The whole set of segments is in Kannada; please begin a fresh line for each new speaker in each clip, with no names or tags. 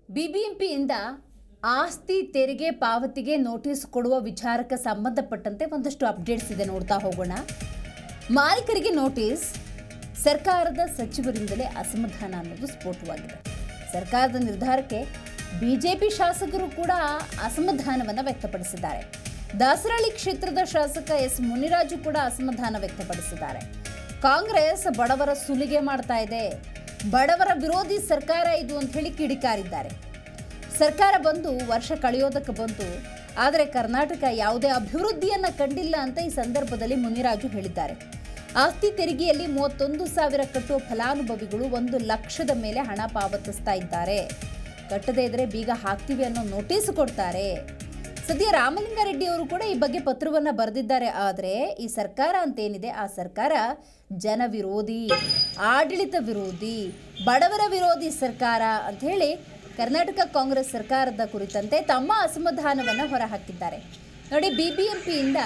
ಬಿಬಿಎಂಪಿಯಿಂದ ಆಸ್ತಿ ತೆರಿಗೆ ಪಾವತಿಗೆ ನೋಟಿಸ್ ಕೊಡುವ ವಿಚಾರಕ್ಕೆ ಸಂಬಂಧಪಟ್ಟಂತೆ ಒಂದಷ್ಟು ಅಪ್ಡೇಟ್ಸ್ ಇದೆ ನೋಡ್ತಾ ಹೋಗೋಣ ಮಾಲೀಕರಿಗೆ ನೋಟಿಸ್ ಸರ್ಕಾರದ ಸಚಿವರಿಂದಲೇ ಅಸಮಾಧಾನ ಅನ್ನೋದು ಸ್ಫೋಟವಾಗಿದೆ ಸರ್ಕಾರದ ನಿರ್ಧಾರಕ್ಕೆ ಬಿಜೆಪಿ ಶಾಸಕರು ಕೂಡ ಅಸಮಾಧಾನವನ್ನು ವ್ಯಕ್ತಪಡಿಸಿದ್ದಾರೆ ದಾಸರಳ್ಳಿ ಕ್ಷೇತ್ರದ ಶಾಸಕ ಎಸ್ ಮುನಿರಾಜು ಕೂಡ ಅಸಮಾಧಾನ ವ್ಯಕ್ತಪಡಿಸಿದ್ದಾರೆ ಕಾಂಗ್ರೆಸ್ ಬಡವರ ಸುಲಿಗೆ ಮಾಡ್ತಾ ಇದೆ ಬಡವರ ವಿರೋಧಿ ಸರ್ಕಾರ ಇದು ಅಂತ ಹೇಳಿ ಕಿಡಿಕಾರಿದ್ದಾರೆ ಸರ್ಕಾರ ಬಂದು ವರ್ಷ ಕಳೆಯೋದಕ್ಕೆ ಬಂತು ಆದರೆ ಕರ್ನಾಟಕ ಯಾವುದೇ ಅಭಿವೃದ್ಧಿಯನ್ನ ಕಂಡಿಲ್ಲ ಅಂತ ಈ ಸಂದರ್ಭದಲ್ಲಿ ಮುನಿರಾಜು ಹೇಳಿದ್ದಾರೆ ಆಸ್ತಿ ತೆರಿಗೆಯಲ್ಲಿ ಮೂವತ್ತೊಂದು ಸಾವಿರ ಕಟ್ಟುವ ಫಲಾನುಭವಿಗಳು ಒಂದು ಲಕ್ಷದ ಮೇಲೆ ಹಣ ಪಾವತಿಸ್ತಾ ಇದ್ದಾರೆ ಕಟ್ಟದೇ ಇದ್ರೆ ಬೀಗ ಹಾಕ್ತೀವಿ ಅನ್ನೋ ನೋಟಿಸ್ ಕೊಡ್ತಾರೆ ಸದ್ಯ ರಾಮಲಿಂಗಾರೆಡ್ಡಿ ಅವರು ಕೂಡ ಈ ಬಗ್ಗೆ ಪತ್ರವನ್ನ ಬರೆದಿದ್ದಾರೆ ಆದರೆ ಈ ಸರ್ಕಾರ ಅಂತೇನಿದೆ ಆ ಸರ್ಕಾರ ಜನ ವಿರೋಧಿ ಆಡಳಿತ ವಿರೋಧಿ ಬಡವರ ವಿರೋಧಿ ಸರ್ಕಾರ ಅಂತ ಹೇಳಿ ಕರ್ನಾಟಕ ಕಾಂಗ್ರೆಸ್ ಸರ್ಕಾರದ ಕುರಿತಂತೆ ತಮ್ಮ ಅಸಮಾಧಾನವನ್ನು ಹೊರಹಾಕಿದ್ದಾರೆ ನೋಡಿ ಬಿಬಿಎಂಪಿಯಿಂದ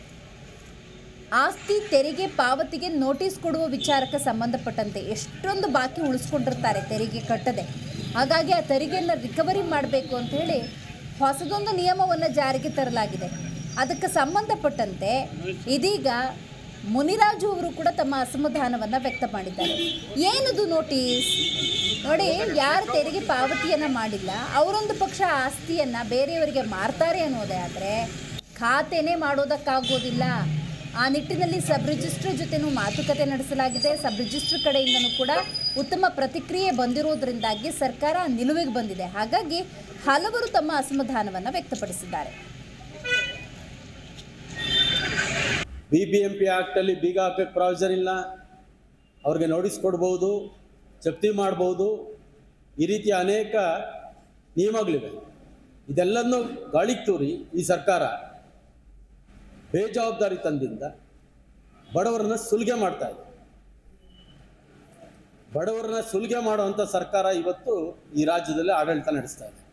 ಆಸ್ತಿ ತೆರಿಗೆ ಪಾವತಿಗೆ ನೋಟಿಸ್ ಕೊಡುವ ವಿಚಾರಕ್ಕೆ ಸಂಬಂಧಪಟ್ಟಂತೆ ಎಷ್ಟೊಂದು ಬಾಕಿ ಉಳಿಸ್ಕೊಂಡಿರ್ತಾರೆ ತೆರಿಗೆ ಕಟ್ಟದೆ ಹಾಗಾಗಿ ಆ ತೆರಿಗೆಯನ್ನು ರಿಕವರಿ ಮಾಡಬೇಕು ಅಂತ ಹೇಳಿ ಹೊಸದೊಂದು ನಿಯಮವನ್ನು ಜಾರಿಗೆ ತರಲಾಗಿದೆ ಅದಕ್ಕೆ ಸಂಬಂಧಪಟ್ಟಂತೆ ಇದೀಗ ಮುನಿರಾಜು ಅವರು ಕೂಡ ತಮ್ಮ ಅಸಮಾಧಾನವನ್ನು ವ್ಯಕ್ತ ಮಾಡಿದ್ದಾರೆ ಏನದು ನೋಟಿಸ್ ನೋಡಿ ಯಾರು ತೆರಿಗೆ ಪಾವತಿಯನ್ನು ಮಾಡಿಲ್ಲ ಅವರೊಂದು ಪಕ್ಷ ಆಸ್ತಿಯನ್ನು ಬೇರೆಯವರಿಗೆ ಮಾರ್ತಾರೆ ಅನ್ನೋದೇ ಆದರೆ ಖಾತೆನೇ ಮಾಡೋದಕ್ಕಾಗೋದಿಲ್ಲ ಆ ನಿಟ್ಟಿನಲ್ಲಿ ಸಬ್ ರಿಜಿಸ್ಟ್ರ್ ಜೊತೆನೂ ಮಾತುಕತೆ ನಡೆಸಲಾಗಿದೆ ಸಬ್ ರಿಜಿಸ್ಟ್ರ್ ಕಡೆಯಿಂದನೂ ಕೂಡ ಉತ್ತಮ ಪ್ರತಿಕ್ರಿಯೆ ಬಂದಿರೋದ್ರಿಂದಾಗಿ ಸರ್ಕಾರ ನಿಲುವಿಗೆ ಬಂದಿದೆ ಹಾಗಾಗಿ ಹಲವರು ತಮ್ಮ ಅಸಮಾಧಾನವನ್ನು ವ್ಯಕ್ತಪಡಿಸಿದ್ದಾರೆ
ಬಿ ಬಿ ಎಂ ಪಿ ಆ್ಯಕ್ಟಲ್ಲಿ ಬೀಗ ಹಾಕಕ್ಕೆ ಪ್ರಾವಿಷನ್ ಇಲ್ಲ ಅವ್ರಿಗೆ ನೋಟಿಸ್ ಕೊಡ್ಬೋದು ಜಪ್ತಿ ಮಾಡ್ಬೋದು ಈ ರೀತಿಯ ಅನೇಕ ನಿಯಮಗಳಿವೆ ಇದೆಲ್ಲನೂ ಗಾಳಿಗೆ ತೂರಿ ಈ ಸರ್ಕಾರ ಬೇಜವಾಬ್ದಾರಿ ತಂದಿಂದ ಬಡವರನ್ನ ಸುಲಿಗೆ ಮಾಡ್ತಾ ಇದೆ ಬಡವರನ್ನ ಸುಲಿಗೆ ಮಾಡುವಂಥ ಸರ್ಕಾರ ಇವತ್ತು ಈ ರಾಜ್ಯದಲ್ಲಿ ಆಡಳಿತ ನಡೆಸ್ತಾ ಇದೆ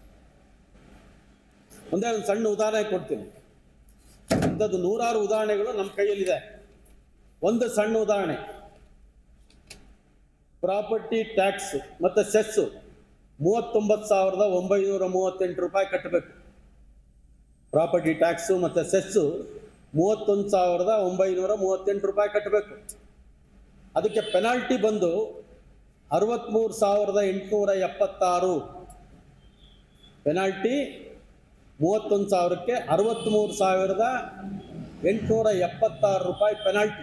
ಒಂದೇ ಒಂದು ಸಣ್ಣ ಉದಾಹರಣೆ ಕೊಡ್ತೀನಿ ಅಂಥದ್ದು ನೂರಾರು ಉದಾಹರಣೆಗಳು ನಮ್ಮ ಕೈಯಲ್ಲಿದೆ ಒಂದು ಸಣ್ಣ ಉದಾಹರಣೆ ಪ್ರಾಪರ್ಟಿ ಟ್ಯಾಕ್ಸ್ ಮತ್ತು ಸೆಸ್ಸು ಮೂವತ್ತೊಂಬತ್ತು ಸಾವಿರದ ಒಂಬೈನೂರ ಮೂವತ್ತೆಂಟು ರೂಪಾಯಿ ಕಟ್ಟಬೇಕು ಪ್ರಾಪರ್ಟಿ ಟ್ಯಾಕ್ಸು ಮತ್ತು ಸೆಸ್ಸು ಮೂವತ್ತೊಂದು ಸಾವಿರದ ಒಂಬೈನೂರ ಮೂವತ್ತೆಂಟು ರೂಪಾಯಿ ಕಟ್ಟಬೇಕು ಅದಕ್ಕೆ ಪೆನಾಲ್ಟಿ ಬಂದು ಅರವತ್ತ್ಮೂರು ಸಾವಿರದ ಎಂಟುನೂರ ಎಪ್ಪತ್ತಾರು ಪೆನಾಲ್ಟಿ ಮೂವತ್ತೊಂದು ಸಾವಿರಕ್ಕೆ ಅರವತ್ತ್ಮೂರು ಸಾವಿರದ ಎಂಟುನೂರ ಎಪ್ಪತ್ತಾರು ರೂಪಾಯಿ ಪೆನಾಲ್ಟಿ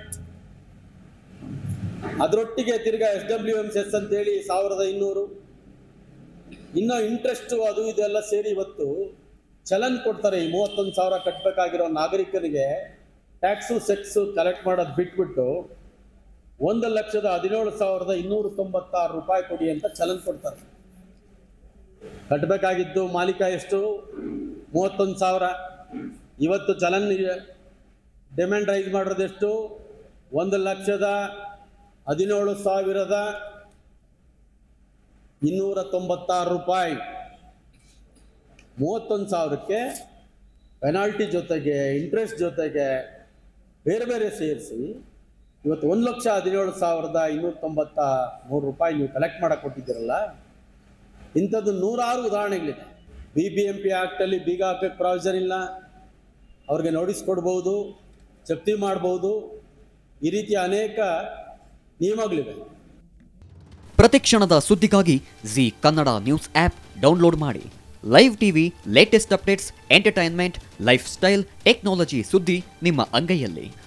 ಅದರೊಟ್ಟಿಗೆ ತಿರ್ಗಾ ಎಸ್ ಡಬ್ಲ್ಯೂ ಎಮ್ ಸೆಸ್ ಅಂತೇಳಿ ಸಾವಿರದ ಇನ್ನೂರು ಇನ್ನು ಇಂಟ್ರೆಸ್ಟು ಅದು ಇದೆಲ್ಲ ಸೇರಿ ಇವತ್ತು ಚಲನ್ ಕೊಡ್ತಾರೆ ಈ ಮೂವತ್ತೊಂದು ಸಾವಿರ ಕಟ್ಟಬೇಕಾಗಿರೋ ನಾಗರಿಕನಿಗೆ ಟ್ಯಾಕ್ಸು ಸೆಕ್ಸು ಕಲೆಕ್ಟ್ ಮಾಡೋದು ಬಿಟ್ಬಿಟ್ಟು ಒಂದು ಲಕ್ಷದ ಹದಿನೇಳು ಸಾವಿರದ ಇನ್ನೂರ ತೊಂಬತ್ತಾರು ರೂಪಾಯಿ ಕೊಡಿ ಅಂತ ಚಲನ್ ಕೊಡ್ತಾರೆ ಕಟ್ಟಬೇಕಾಗಿದ್ದು ಮಾಲೀಕ ಎಷ್ಟು ಮೂವತ್ತೊಂದು ಸಾವಿರ ಇವತ್ತು ಚಲನ್ ಡಿಮ್ಯಾಂಡ್ ರೈಸ್ ಮಾಡೋದೆಷ್ಟು ಒಂದು ಲಕ್ಷದ ಹದಿನೇಳು ಸಾವಿರದ ಇನ್ನೂರ ತೊಂಬತ್ತಾರು ರೂಪಾಯಿ ಮೂವತ್ತೊಂದು ಸಾವಿರಕ್ಕೆ ಪೆನಾಲ್ಟಿ ಜೊತೆಗೆ ಇಂಟ್ರೆಸ್ಟ್ ಜೊತೆಗೆ ಬೇರೆ ಬೇರೆ ಸೇರಿಸಿ ಇವತ್ತು ಒಂದು ಲಕ್ಷ ಹದಿನೇಳು ಸಾವಿರದ ಇನ್ನೂರ ತೊಂಬತ್ತ ಮೂರು ರೂಪಾಯಿ ನೀವು ಕಲೆಕ್ಟ್ ಮಾಡಕ್ಕೆ ಕೊಟ್ಟಿದ್ದೀರಲ್ಲ ಇಂಥದ್ದು ನೂರಾರು ಉದಾಹರಣೆಗಳಿದೆ ಬಿ ಬಿ ಎಂ ಪಿ ಆ್ಯಕ್ಟಲ್ಲಿ ಬೀಗ ಹಾಕಕ್ಕೆ ಪ್ರಾವಿಷನ್ ಇಲ್ಲ ಅವ್ರಿಗೆ ನೋಟಿಸ್ ಕೊಡ್ಬೋದು ಜಪ್ತಿ ಮಾಡ್ಬೋದು ಈ ರೀತಿಯ ಅನೇಕ ನಿಯಮಗಳಿವೆ
ಪ್ರತಿಕ್ಷಣದ ಸುದ್ದಿಗಾಗಿ Zee Kannada news app download ಮಾಡಿ live TV latest updates entertainment lifestyle technology ಸುದ್ದಿ ನಿಮ್ಮ ಅಂಗೈಯಲ್ಲಿ